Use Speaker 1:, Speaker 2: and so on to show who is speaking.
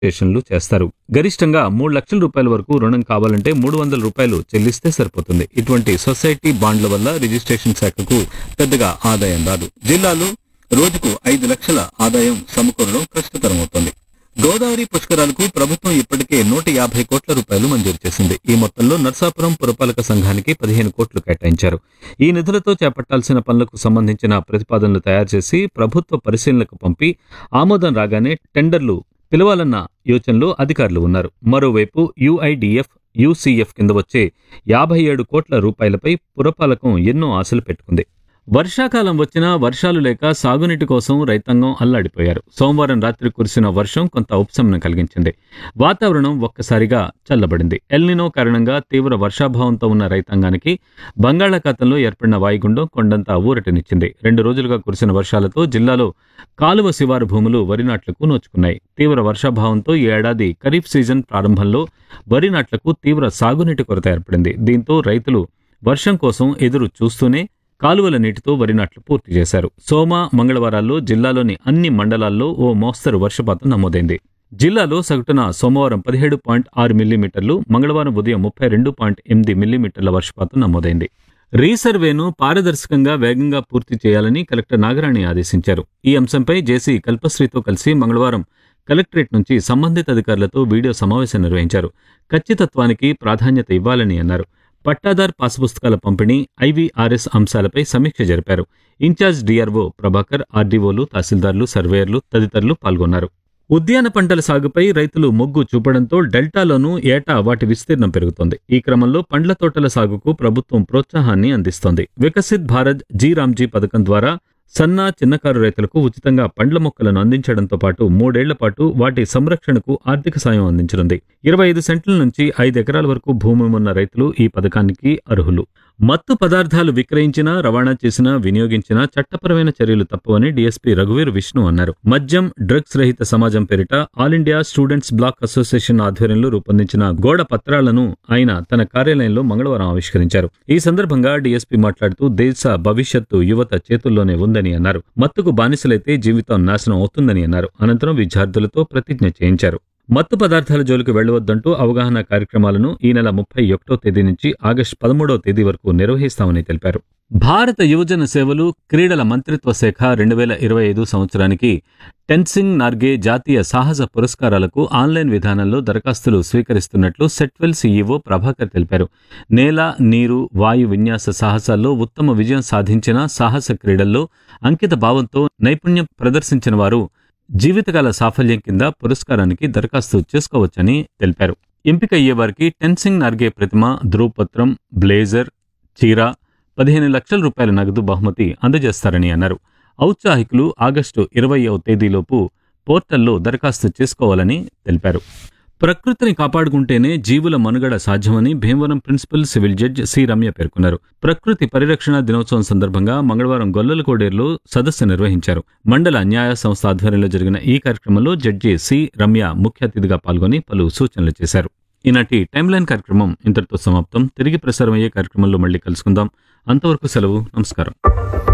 Speaker 1: రిజిస్ట్రేషన్లు చేస్తారు గరిష్టంగా మూడు లక్షల రూపాయల వరకు రుణం కావాలంటే మూడు వందల రూపాయలు చెల్లిస్తే సరిపోతుంది ఇటువంటి సొసైటీ బాండ్ల వల్ల రిజిస్ట్రేషన్ శాఖకు పెద్దగా ఆదాయం రాదు జిల్లాలో రోజుకు ఐదు లక్షల ఆదాయం సమకూరడం కష్టతరమవుతోంది గోదావరి పుష్కరాలకు ప్రభుత్వం ఇప్పటికే నూట యాభై కోట్ల రూపాయలు మంజూరు చేసింది ఈ మొత్తంలో నర్సాపురం పురపాలక సంఘానికి పదిహేను కోట్లు కేటాయించారు ఈ నిధులతో చేపట్టాల్సిన పనులకు సంబంధించిన ప్రతిపాదనలు తయారు చేసి ప్రభుత్వ పరిశీలనకు పంపి ఆమోదం రాగానే టెండర్లు పిలవాలన్న యోచనలో అధికారులు ఉన్నారు మరోవైపు యుఐడిఎఫ్ యూసీఎఫ్ కింద వచ్చే యాభై ఏడు కోట్ల రూపాయలపై పురపాలకం ఎన్నో ఆశలు పెట్టుకుంది వర్షాకాలం వచ్చినా వర్షాలు లేక సాగునీటి కోసం రైతాంగం అల్లాడిపోయారు సోమవారం రాత్రి కురిసిన వర్షం కొంత ఉపశమనం కలిగించింది వాతావరణం ఒక్కసారిగా చల్లబడింది ఎల్నినో కారణంగా తీవ్ర వర్షాభావంతో ఉన్న రైతాంగానికి బంగాళాఖాతంలో ఏర్పడిన వాయుగుండం కొండంత ఊరటనిచ్చింది రెండు రోజులుగా కురిసిన వర్షాలతో జిల్లాలో కాలువ శివారు భూములు వరి నాట్లకు నోచుకున్నాయి తీవ్ర వర్షాభావంతో ఈ ఏడాది ఖరీఫ్ సీజన్ ప్రారంభంలో వరి నాట్లకు తీవ్ర సాగునీటి కొరత ఏర్పడింది దీంతో రైతులు వర్షం కోసం ఎదురు చూస్తూనే కాలువల నీటితో వరి నాట్లు పూర్తి చేశారు సోమ మంగళవారాల్లో జిల్లాలోని అన్ని మండలాల్లో ఓ మోస్తరు వర్షపాతం నమోదైంది జిల్లాలో సగటున సోమవారం పదిహేడు పాయింట్ ఆరు మిల్లీమీటర్లు మంగళవారం ఉదయం ముప్పై రెండు పాయింట్ ఎనిమిది మిల్లీమీటర్ల వర్షపాతం నమోదైంది రీసర్వేను పారదర్శకంగా వేగంగా పూర్తి చేయాలని కలెక్టర్ నాగరాణి ఆదేశించారు ఈ అంశంపై జేసీ కల్పశ్రీతో కలిసి మంగళవారం కలెక్టరేట్ నుంచి సంబంధిత అధికారులతో వీడియో సమావేశం నిర్వహించారు ఖచ్చితత్వానికి ప్రాధాన్యత ఇవ్వాలని అన్నారు పట్టాదార్ పాస్ పుస్తకాల పంపిణీ ఐవీఆర్ఎస్ అంశాలపై సమీక్ష జరిపారు ఇన్ఛార్జ్ డిఆర్ఓ ప్రభాకర్ ఆర్డీఓలు తహసీల్దార్లు సర్వేయర్లు తదితరులు పాల్గొన్నారు ఉద్యాన పంటల సాగుపై రైతులు మొగ్గు చూపడంతో డెల్టాలోనూ ఏటా వాటి విస్తీర్ణం పెరుగుతోంది ఈ క్రమంలో పండ్ల తోటల సాగుకు ప్రభుత్వం ప్రోత్సాహాన్ని అందిస్తోంది వికసిత్ భారత్ జీ రామ్జీ పథకం ద్వారా సన్న చిన్నకారు రైతులకు ఉచితంగా పండ్ల మొక్కలను అందించడంతో పాటు మూడేళ్ల పాటు వాటి సంరక్షణకు ఆర్థిక సాయం అందించనుంది ఇరవై ఐదు సెంట్ల నుంచి ఐదు ఎకరాల వరకు భూమి ఉన్న రైతులు ఈ పథకానికి అర్హులు మత్తు పదార్థాలు విక్రయించినా రవాణా చేసినా వినియోగించినా చట్టపరమైన చర్యలు తప్పవని డీఎస్పీ రఘువీర్ విష్ణు అన్నారు మద్యం డ్రగ్స్ రహిత సమాజం పేరిట all India students block association ఆధ్వర్యంలో రూపొందించిన గోడ పత్రాలను ఆయన తన కార్యాలయంలో మంగళవారం ఆవిష్కరించారు ఈ సందర్భంగా డీఎస్పీ మాట్లాడుతూ దేశ భవిష్యత్తు యువత చేతుల్లోనే ఉందని అన్నారు మత్తుకు బానిసలైతే జీవితం నాశనం అవుతుందని అన్నారు అనంతరం విద్యార్థులతో ప్రతిజ్ఞ చేయించారు మత్తు పదార్థాల జోలికి వెళ్లవద్దంటూ అవగాహన కార్యక్రమాలను ఈ నెల ముప్పై ఒకటో తేదీ నుంచి ఆగస్టు పదమూడవ తేదీ వరకు నిర్వహిస్తామని తెలిపారు భారత యువజన సేవలు క్రీడల మంత్రిత్వ శాఖ రెండు వేల ఇరవై ఐదు సంవత్సరానికి టెన్సింగ్ నార్గే జాతీయ సాహస పురస్కారాలకు ఆన్లైన్ విధానంలో దరఖాస్తులు స్వీకరిస్తున్నట్లు సెట్వెల్ సీఈఓ ప్రభాకర్ తెలిపారు నేల నీరు వాయు విన్యాస సాహసాల్లో ఉత్తమ విజయం సాధించిన సాహస క్రీడల్లో అంకిత భావంతో నైపుణ్యం ప్రదర్శించిన వారు జీవితకాల సాఫల్యం కింద పురస్కారానికి దరఖాస్తు చేసుకోవచ్చని తెలిపారు ఎంపిక అయ్యే వారికి టెన్సింగ్ నార్గే ప్రతిమ ధ్రువపత్రం బ్లేజర్ చీర పదిహేను లక్షల రూపాయల నగదు బహుమతి అందజేస్తారని అన్నారు ఔత్సాహికులు ఆగస్టు ఇరవయవ తేదీలోపు పోర్టల్లో దరఖాస్తు చేసుకోవాలని తెలిపారు ప్రకృతిని కాపాడుకుంటేనే జీవుల మనుగడ సాధ్యమని Bhimavaram principal civil judge C Ramya పేర్కొన్నారు ప్రకృతి పరిరక్షణ దినోత్సవం సందర్భంగా మంగళవారం గొల్లలకోడేరులో సదస్సు నిర్వహించారు మండల న్యాయ సంస్థ ఆధ్వర్యంలో జరిగిన ఈ కార్యక్రమంలో జడ్జి సి రమ్య ముఖ్య అతిథిగా పాల్గొని పలు సూచనలు చేశారు ఈనాటి టైమ్ లైన్ కార్యక్రమం ఇంతటితో సమాప్తం తిరిగి ప్రసారం అయ్యే కార్యక్రమంలో మళ్ళీ కలుసుకుందాం అంతవరకు సెలవు నమస్కారం